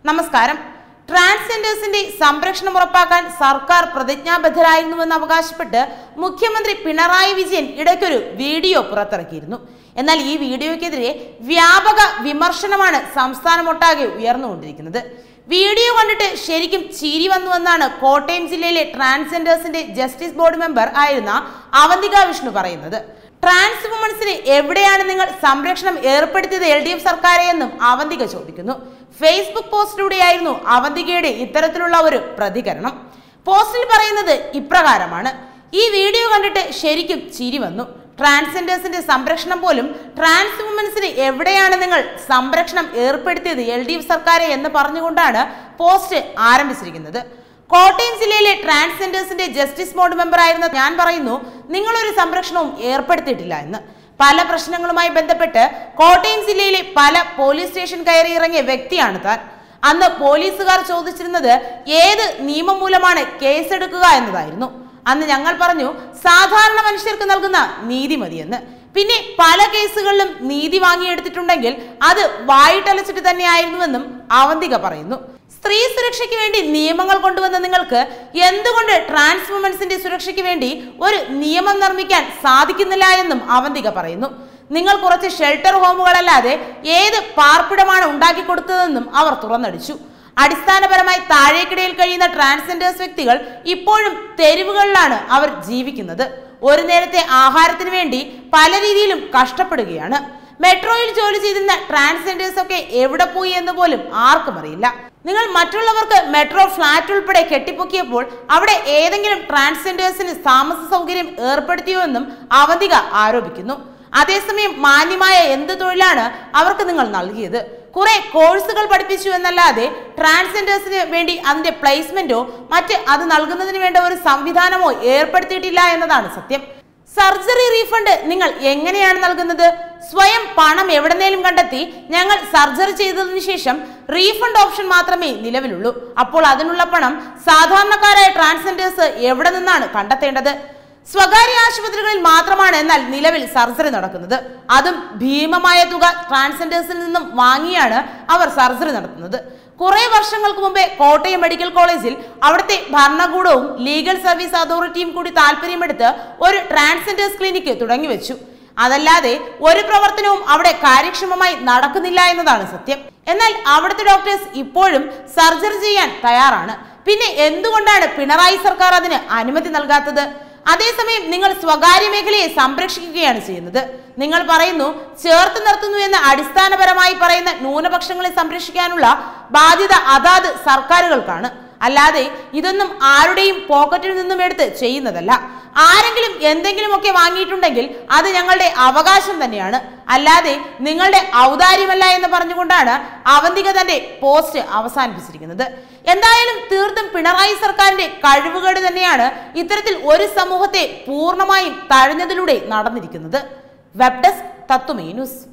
നമസ്കാരം ട്രാൻസ്ജെൻഡേഴ്സിന്റെ സംരക്ഷണം ഉറപ്പാക്കാൻ സർക്കാർ പ്രതിജ്ഞാബദ്ധരായിരുന്നുവെന്ന് അവകാശപ്പെട്ട് മുഖ്യമന്ത്രി പിണറായി വിജയൻ ഇടയ്ക്കൊരു വീഡിയോ പുറത്തിറക്കിയിരുന്നു എന്നാൽ ഈ വീഡിയോയ്ക്കെതിരെ വ്യാപക വിമർശനമാണ് സംസ്ഥാനമൊട്ടാകെ ഉയർന്നുകൊണ്ടിരിക്കുന്നത് വീഡിയോ കണ്ടിട്ട് ശരിക്കും ചിരി വന്നുവെന്നാണ് കോട്ടയം ജില്ലയിലെ ട്രാൻസ്ജെൻഡേഴ്സിന്റെ ജസ്റ്റിസ് ബോർഡ് മെമ്പർ ആയിരുന്ന അവന്തിക വിഷ്ണു പറയുന്നത് ട്രാൻസ് വുമൺസിന് എവിടെയാണ് നിങ്ങൾ സംരക്ഷണം ഏർപ്പെടുത്തിയത് എൽ ഡി എഫ് സർക്കാരെ എന്നും അവന്തിക ചോദിക്കുന്നു ഫേസ്ബുക്ക് പോസ്റ്റിലൂടെയായിരുന്നു അവന്തികയുടെ ഇത്തരത്തിലുള്ള ഒരു പ്രതികരണം പോസ്റ്റിൽ പറയുന്നത് ഇപ്രകാരമാണ് ഈ വീഡിയോ കണ്ടിട്ട് ശരിക്കും ചിരി വന്നു ട്രാൻസ്ജെൻഡേഴ്സിന്റെ സംരക്ഷണം പോലും ട്രാൻസ് വുമൻസിന് എവിടെയാണ് നിങ്ങൾ സംരക്ഷണം ഏർപ്പെടുത്തിയത് എൽ ഡി എഫ് സർക്കാരെ എന്ന് പറഞ്ഞുകൊണ്ടാണ് പോസ്റ്റ് ആരംഭിച്ചിരിക്കുന്നത് കോട്ടയം ജില്ലയിലെ ട്രാൻസ്ജെൻഡേഴ്സിന്റെ ജസ്റ്റിസ് ബോർഡ് മെമ്പർ ആയിരുന്ന ഞാൻ പറയുന്നു നിങ്ങളൊരു സംരക്ഷണവും ഏർപ്പെടുത്തിയിട്ടില്ല എന്ന് പല പ്രശ്നങ്ങളുമായി ബന്ധപ്പെട്ട് കോട്ടയം ജില്ലയിലെ പല പോലീസ് സ്റ്റേഷൻ കയറി ഇറങ്ങിയ വ്യക്തിയാണ് താൻ അന്ന് പോലീസുകാർ ചോദിച്ചിരുന്നത് ഏത് നിയമം മൂലമാണ് കേസെടുക്കുക എന്നതായിരുന്നു അന്ന് ഞങ്ങൾ പറഞ്ഞു സാധാരണ മനുഷ്യർക്ക് നൽകുന്ന നീതി മതിയെന്ന് പിന്നെ പല കേസുകളിലും നീതി വാങ്ങിയെടുത്തിട്ടുണ്ടെങ്കിൽ അത് വായിട്ടലച്ചിട്ട് തന്നെയായിരുന്നുവെന്നും അവന്തിക പറയുന്നു സ്ത്രീ സുരക്ഷയ്ക്ക് വേണ്ടി നിയമങ്ങൾ കൊണ്ടുവന്ന നിങ്ങൾക്ക് എന്തുകൊണ്ട് ട്രാൻസ് വുമൻസിന്റെ സുരക്ഷയ്ക്ക് വേണ്ടി ഒരു നിയമം നിർമ്മിക്കാൻ സാധിക്കുന്നില്ല എന്നും അവന്തിക പറയുന്നു നിങ്ങൾ കുറച്ച് ഷെൽട്ടർ ഹോമുകളല്ലാതെ ഏത് പാർപ്പിടമാണ് ഉണ്ടാക്കി കൊടുത്തതെന്നും അവർ തുറന്നടിച്ചു അടിസ്ഥാനപരമായി താഴേക്കിടയിൽ കഴിയുന്ന ട്രാൻസ്ജെൻഡേഴ്സ് വ്യക്തികൾ ഇപ്പോഴും തെരുവുകളിലാണ് അവർ ജീവിക്കുന്നത് ഒരു നേരത്തെ ആഹാരത്തിന് വേണ്ടി പല രീതിയിലും കഷ്ടപ്പെടുകയാണ് മെട്രോയിൽ ജോലി ചെയ്തിരുന്ന ട്രാൻസ്ജെൻഡേഴ്സ് ഒക്കെ എവിടെ പോയി എന്ന് പോലും ആർക്കും അറിയില്ല നിങ്ങൾ മറ്റുള്ളവർക്ക് മെട്രോ ഫ്ലാറ്റ് ഉൾപ്പെടെ കെട്ടിപ്പൊക്കിയപ്പോൾ അവിടെ ഏതെങ്കിലും ട്രാൻസ്ജെൻഡേഴ്സിന് താമസ സൗകര്യം ഏർപ്പെടുത്തിയോ എന്നും അവന്തിക ആരോപിക്കുന്നു അതേസമയം മാന്യമായ എന്ത് തൊഴിലാണ് അവർക്ക് നിങ്ങൾ നൽകിയത് കുറെ കോഴ്സുകൾ പഠിപ്പിച്ചു എന്നല്ലാതെ ട്രാൻസ്ജെൻഡേഴ്സിന് വേണ്ടി അതിന്റെ പ്ലേസ്മെന്റോ മറ്റ് അത് നൽകുന്നതിന് വേണ്ട ഒരു സംവിധാനമോ ഏർപ്പെടുത്തിയിട്ടില്ല എന്നതാണ് സത്യം സർജറി റീഫണ്ട് നിങ്ങൾ എങ്ങനെയാണ് നൽകുന്നത് സ്വയം പണം എവിടെന്നേലും കണ്ടെത്തി ഞങ്ങൾ സർജറി ചെയ്തതിനു ശേഷം റീഫണ്ട് ഓപ്ഷൻ മാത്രമേ നിലവിലുള്ളൂ അപ്പോൾ അതിനുള്ള പണം സാധാരണക്കാരായ ട്രാൻസ്ജെൻഡേഴ്സ് എവിടെ നിന്നാണ് കണ്ടെത്തേണ്ടത് സ്വകാര്യ ആശുപത്രികളിൽ മാത്രമാണ് എന്നാൽ നിലവിൽ സർജറി നടക്കുന്നത് അതും ഭീമമായ തുക ട്രാൻസ്ജെൻഡേഴ്സിൽ നിന്നും വാങ്ങിയാണ് അവർ സർജറി നടത്തുന്നത് കുറെ വർഷങ്ങൾക്ക് മുമ്പേ കോട്ടയം മെഡിക്കൽ കോളേജിൽ അവിടുത്തെ ഭരണകൂടവും ലീഗൽ സർവീസ് അതോറിറ്റിയും കൂടി താല്പര്യമെടുത്ത് ഒരു ട്രാൻസ്ജെൻഡേഴ്സ് ക്ലിനിക്ക് തുടങ്ങി വെച്ചു അതല്ലാതെ ഒരു പ്രവർത്തനവും അവിടെ കാര്യക്ഷമമായി നടക്കുന്നില്ല എന്നതാണ് സത്യം എന്നാൽ അവിടുത്തെ ഡോക്ടേഴ്സ് ഇപ്പോഴും സർജറി ചെയ്യാൻ തയ്യാറാണ് പിന്നെ എന്തുകൊണ്ടാണ് പിണറായി സർക്കാർ അതിന് അനുമതി നൽകാത്തത് അതേസമയം നിങ്ങൾ സ്വകാര്യ മേഖലയെ സംരക്ഷിക്കുകയാണ് ചെയ്യുന്നത് നിങ്ങൾ പറയുന്നു ചേർത്ത് നിർത്തുന്നു എന്ന് അടിസ്ഥാനപരമായി പറയുന്ന ന്യൂനപക്ഷങ്ങളെ സംരക്ഷിക്കാനുള്ള ബാധ്യത അതാത് സർക്കാരുകൾക്കാണ് അല്ലാതെ ഇതൊന്നും ആരുടെയും പോക്കറ്റിൽ നിന്നും എടുത്ത് ചെയ്യുന്നതല്ല ആരെങ്കിലും എന്തെങ്കിലുമൊക്കെ വാങ്ങിയിട്ടുണ്ടെങ്കിൽ അത് ഞങ്ങളുടെ അവകാശം തന്നെയാണ് അല്ലാതെ നിങ്ങളുടെ ഔദാര്യമല്ല എന്ന് പറഞ്ഞുകൊണ്ടാണ് അവന്തിക തന്റെ പോസ്റ്റ് അവസാനിപ്പിച്ചിരിക്കുന്നത് എന്തായാലും തീർത്തും പിണറായി സർക്കാരിന്റെ കഴിവുകേട് തന്നെയാണ് ഇത്തരത്തിൽ ഒരു സമൂഹത്തെ പൂർണ്ണമായും തഴഞ്ഞതിലൂടെ നടന്നിരിക്കുന്നത് വെബ് ഡെസ്ക് തത്തുമേ ന്യൂസ്